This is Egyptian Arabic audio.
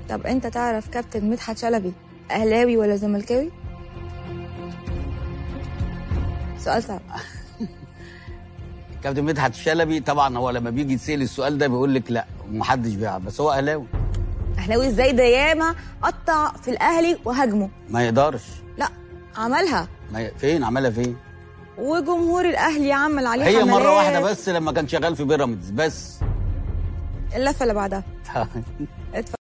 طب انت تعرف كابتن مدحت شلبي اهلاوي ولا زملكاوي سؤال صعب كابتن مدحت الشلبي طبعا هو لما بيجي يتسال السؤال ده بيقول لك لا ومحدش بيلعب بس هو اهلاوي اهلاوي ازاي ده ياما قطع في الاهلي وهاجمه ما يقدرش لا عملها ما ي... فين عملها فين وجمهور الاهلي عمل عليه هي مره حملات. واحده بس لما كان شغال في بيراميدز بس اللفه اللي بعدها اتفضل